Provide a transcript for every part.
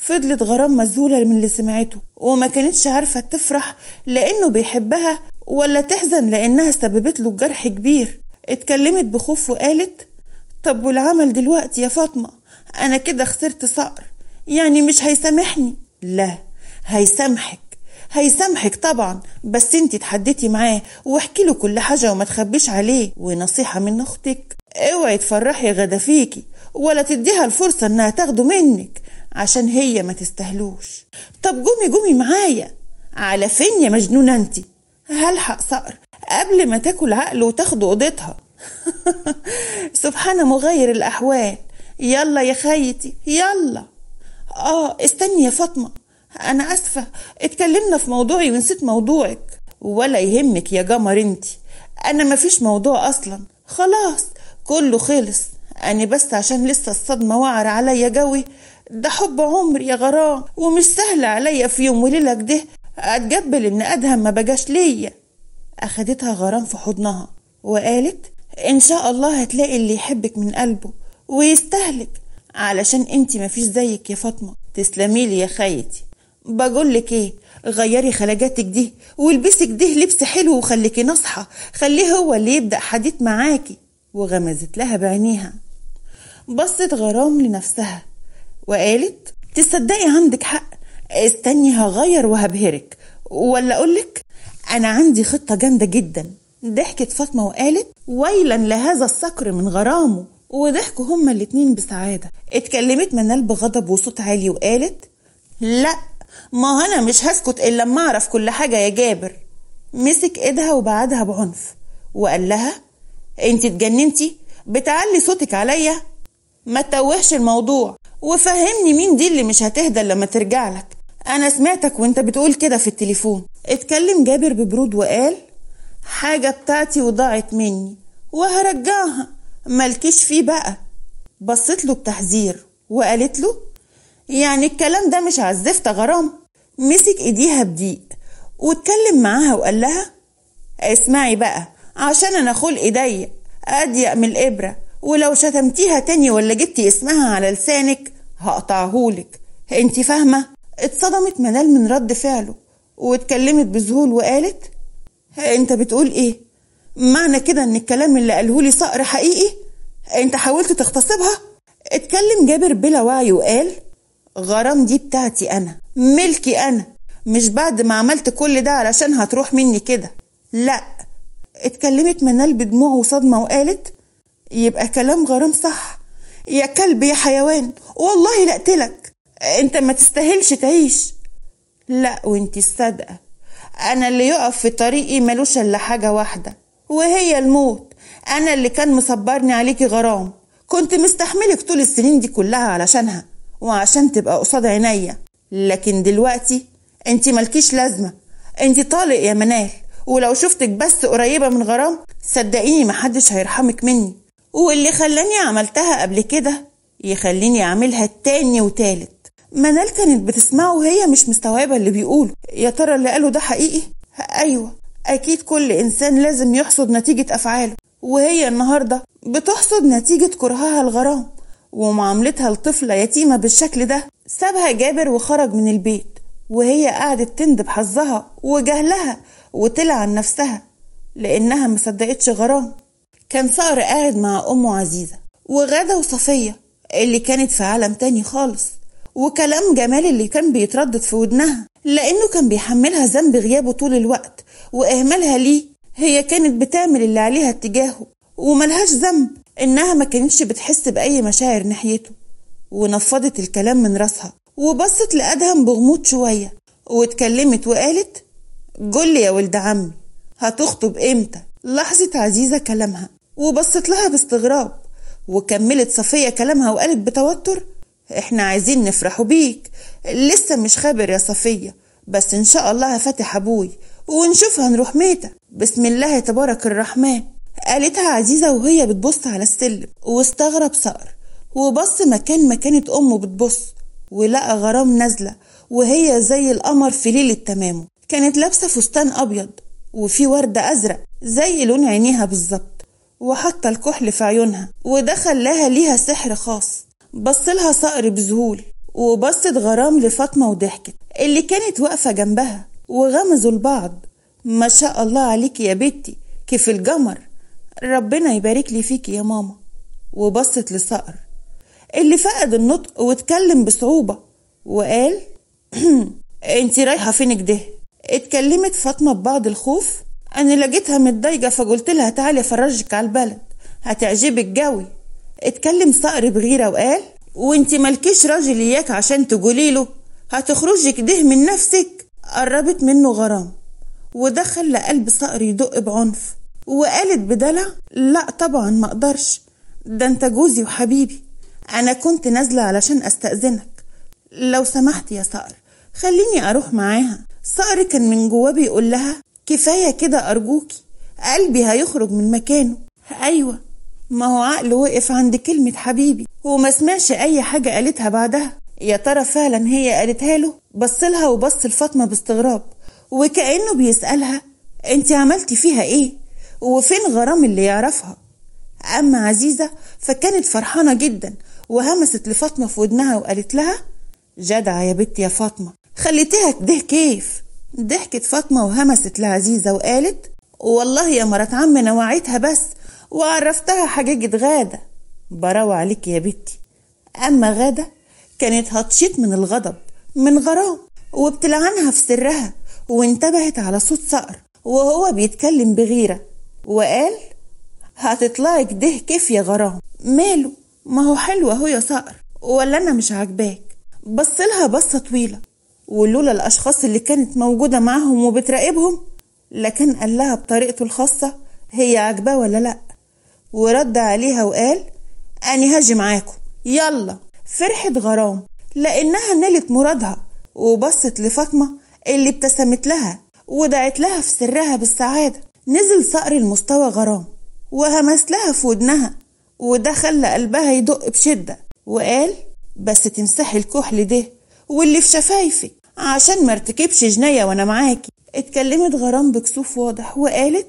فضلت غرام مذهولة من اللي سمعته وما كانتش عارفة تفرح لأنه بيحبها ولا تحزن لأنها سببت له جرح كبير اتكلمت بخوف وقالت طب والعمل دلوقتي يا فاطمة أنا كده خسرت صقر يعني مش هيسامحني لا هيسامحك هيسامحك طبعا بس انت اتحديتي معاه واحكي له كل حاجة وما تخبيش عليه ونصيحة من اختك اوعي تفرحي غدا فيكي ولا تديها الفرصة انها تاخده منك عشان هي ما تستهلوش طب قومي قومي معايا على فين يا مجنونة انت هلحق صقر قبل ما تاكل عقله وتاخد اوضتها سبحان مغير الاحوال يلا يا خيتي يلا اه استني يا فاطمه انا اسفه اتكلمنا في موضوعي ونسيت موضوعك ولا يهمك يا جمر انت انا مفيش موضوع اصلا خلاص كله خلص انا بس عشان لسه الصدمه وعر عليا جوي ده حب عمري يا غرام ومش سهل عليا في يوم وليله كده اتجبل ان ادهم ما بجاش ليا اخدتها غرام في حضنها وقالت ان شاء الله هتلاقي اللي يحبك من قلبه ويستهلك علشان انت مفيش زيك يا فاطمه تسلميلي يا خيتي بقولك ايه غيري خلاجاتك دي والبسي كده لبس حلو وخليكي نصحى خليه هو اللي يبدأ حديث معاكي وغمزت لها بعينيها بصت غرام لنفسها وقالت تصدقي عندك حق استني هغير وهبهرك ولا اقولك انا عندي خطة جامدة جدا ضحكت فاطمة وقالت ويلا لهذا الصقر من غرامه وضحكوا هما الاتنين بسعادة اتكلمت منال بغضب وصوت عالي وقالت لا ما انا مش هسكت الا لما اعرف كل حاجه يا جابر مسك ايدها وبعدها بعنف وقال لها انت اتجننتي بتعلي صوتك عليا ما تتوهش الموضوع وفهمني مين دي اللي مش هتهدى لما ترجع لك انا سمعتك وانت بتقول كده في التليفون اتكلم جابر ببرود وقال حاجة بتاعتي وضاعت مني وهرجعها مالكيش فيه بقى بصت له بتحذير وقالت له يعني الكلام ده مش عزفت غرام مسك ايديها بضيق واتكلم معاها وقال لها اسمعي بقى عشان انا خلقي ضيق اضيق من الابره ولو شتمتيها تاني ولا جبتي اسمها على لسانك هقطعهولك انت فاهمه اتصدمت منال من رد فعله واتكلمت بذهول وقالت انت بتقول ايه معنى كده ان الكلام اللي قالهولي صقر حقيقي انت حاولت تغتصبها اتكلم جابر بلا وعي وقال غرام دي بتاعتي انا ملكي انا مش بعد ما عملت كل ده علشان هتروح مني كده لا اتكلمت منال بدموع وصدمة وقالت يبقى كلام غرام صح يا كلب يا حيوان والله لا اقتلك انت ما تستاهلش تعيش لا وانت الصادقة انا اللي يقف في طريقي ملوش الا حاجة واحدة وهي الموت انا اللي كان مصبرني عليكي غرام كنت مستحملك طول السنين دي كلها علشانها وعشان تبقى قصاد عينيا لكن دلوقتي انت ملكيش لازمة انت طالق يا منال ولو شفتك بس قريبة من غرام صدقيني محدش هيرحمك مني واللي خلاني عملتها قبل كده يخليني اعملها تاني وتالت منال كانت بتسمعه وهي مش مستوعبة اللي بيقوله يا ترى اللي قاله ده حقيقي ايوه اكيد كل انسان لازم يحصد نتيجة افعاله وهي النهاردة بتحصد نتيجة كرهها الغرام ومعاملتها لطفلة يتيمة بالشكل ده سابها جابر وخرج من البيت وهي قعدت تندب حظها وجهلها وتلعن نفسها لأنها مصدقتش غرام كان صقر قاعد مع أمه عزيزة وغادة وصفية اللي كانت في عالم تاني خالص وكلام جمال اللي كان بيتردد في ودنها لأنه كان بيحملها ذنب غيابه طول الوقت وإهمالها ليه هي كانت بتعمل اللي عليها اتجاهه وملهاش ذنب إنها ما كانتش بتحس بأي مشاعر ناحيته ونفضت الكلام من راسها وبصت لأدهم بغموض شوية واتكلمت وقالت قول لي يا ولد عمي هتخطب امتى لاحظت عزيزة كلامها وبصت لها باستغراب وكملت صفية كلامها وقالت بتوتر احنا عايزين نفرحوا بيك لسه مش خابر يا صفية بس ان شاء الله هفتح ابوي ونشوف هنروح ميتة بسم الله تبارك الرحمن قالتها عزيزة وهي بتبص على السلم واستغرب صقر وبص مكان ما كانت أمه بتبص ولقى غرام نازلة وهي زي القمر في ليلة تمامه كانت لابسة فستان أبيض وفي وردة أزرق زي لون عينيها بالظبط وحاطة الكحل في عيونها وده خلاها ليها سحر خاص بصلها صقر بذهول وبصت غرام لفاطمة وضحكت اللي كانت واقفة جنبها وغمزوا لبعض ما شاء الله عليك يا بنتي كيف الجمر ربنا يبارك لي فيك يا ماما وبصت لصقر اللي فقد النطق واتكلم بصعوبة وقال انتي رايحة فين كده اتكلمت فاطمة ببعض الخوف انا لقيتها متضايقة فقلت لها تعالي افرجك على البلد هتعجبك جوي اتكلم صقر بغيرة وقال وانتي مالكيش راجل اياك عشان تقولي له هتخرجي كده من نفسك قربت منه غرام وده خلى قلب صقر يدق بعنف وقالت بدلع لا طبعا ما اقدرش ده انت جوزي وحبيبي انا كنت نازلة علشان استأذنك لو سمحت يا صقر خليني اروح معاها صقر كان من جواه بيقول لها كفاية كده ارجوكي قلبي هيخرج من مكانه ايوه ما هو عقله وقف عند كلمة حبيبي وما سمعش اي حاجة قالتها بعدها يا ترى فعلا هي قالتها له بصلها وبص لفاطمة باستغراب وكأنه بيسألها انت عملتي فيها ايه وفين غرام اللي يعرفها أما عزيزة فكانت فرحانة جدا وهمست لفاطمة في ودنها وقالت لها جدعة يا بنت يا فاطمة خليتيها كده كيف ضحكت فاطمة وهمست لعزيزة وقالت والله يا مرات عمنا وعيتها بس وعرفتها حقيقة غادة براوة عليك يا بنتي أما غادة كانت هتشيط من الغضب من غرام وبتلعنها في سرها وانتبهت على صوت صقر وهو بيتكلم بغيرة وقال هتطلعي كده كيف يا غرام ماله ما هو حلو اهو يا صقر ولا انا مش عاجباك بصلها بصة طويلة ولولا الاشخاص اللي كانت موجودة معاهم وبتراقبهم لكن قال لها بطريقته الخاصة هي عاجباه ولا لا ورد عليها وقال اني هاجي معاكم يلا فرحت غرام لانها نالت مرادها وبصت لفاطمة اللي ابتسمت لها ودعت لها في سرها بالسعادة نزل صقر المستوى غرام وهمس لها في ودنها وده خلى قلبها يدق بشدة وقال بس تمسحي الكحل ده واللي في شفايفك عشان ما ارتكبش جناية وانا معاكي اتكلمت غرام بكسوف واضح وقالت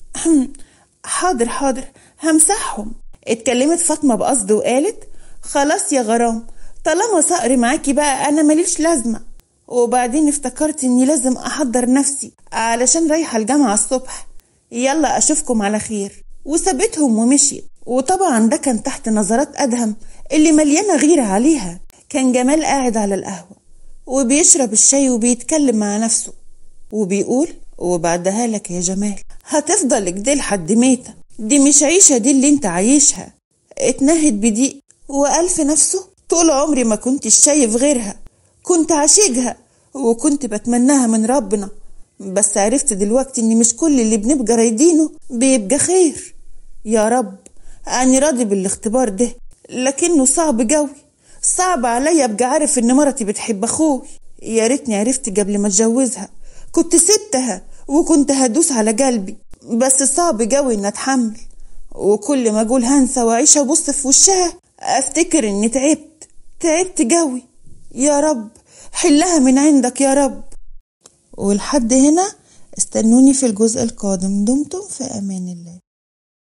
حاضر حاضر همسحهم اتكلمت فاطمة بقصد وقالت خلاص يا غرام طالما صقر معاكي بقى انا ماليش لازمة وبعدين افتكرت اني لازم احضر نفسي علشان رايحة الجامعة الصبح يلا اشوفكم على خير وسابتهم ومشيت وطبعا ده كان تحت نظرات ادهم اللي مليانة غيرة عليها كان جمال قاعد على القهوة وبيشرب الشاي وبيتكلم مع نفسه وبيقول وبعدها لك يا جمال هتفضل كده لحد ميتة دي مش عيشة دي اللي انت عايشها اتنهد بضيق وقال في نفسه طول عمري ما كنتش شايف غيرها كنت عاشقها وكنت بتمناها من ربنا بس عرفت دلوقتي ان مش كل اللي بنبقى رايدينه بيبقى خير يا رب أنا راضي بالاختبار ده لكنه صعب جوي صعب عليا ابقى عارف ان مرتي بتحب اخوي يا ريتني عرفت قبل ما اتجوزها كنت سبتها وكنت هدوس على قلبي بس صعب جوي ان اتحمل وكل ما اقول هنسى واعيش ابص في وشها افتكر اني تعبت تعبت جوي يا رب حلها من عندك يا رب ولحد هنا استنوني في الجزء القادم دمتم في امان الله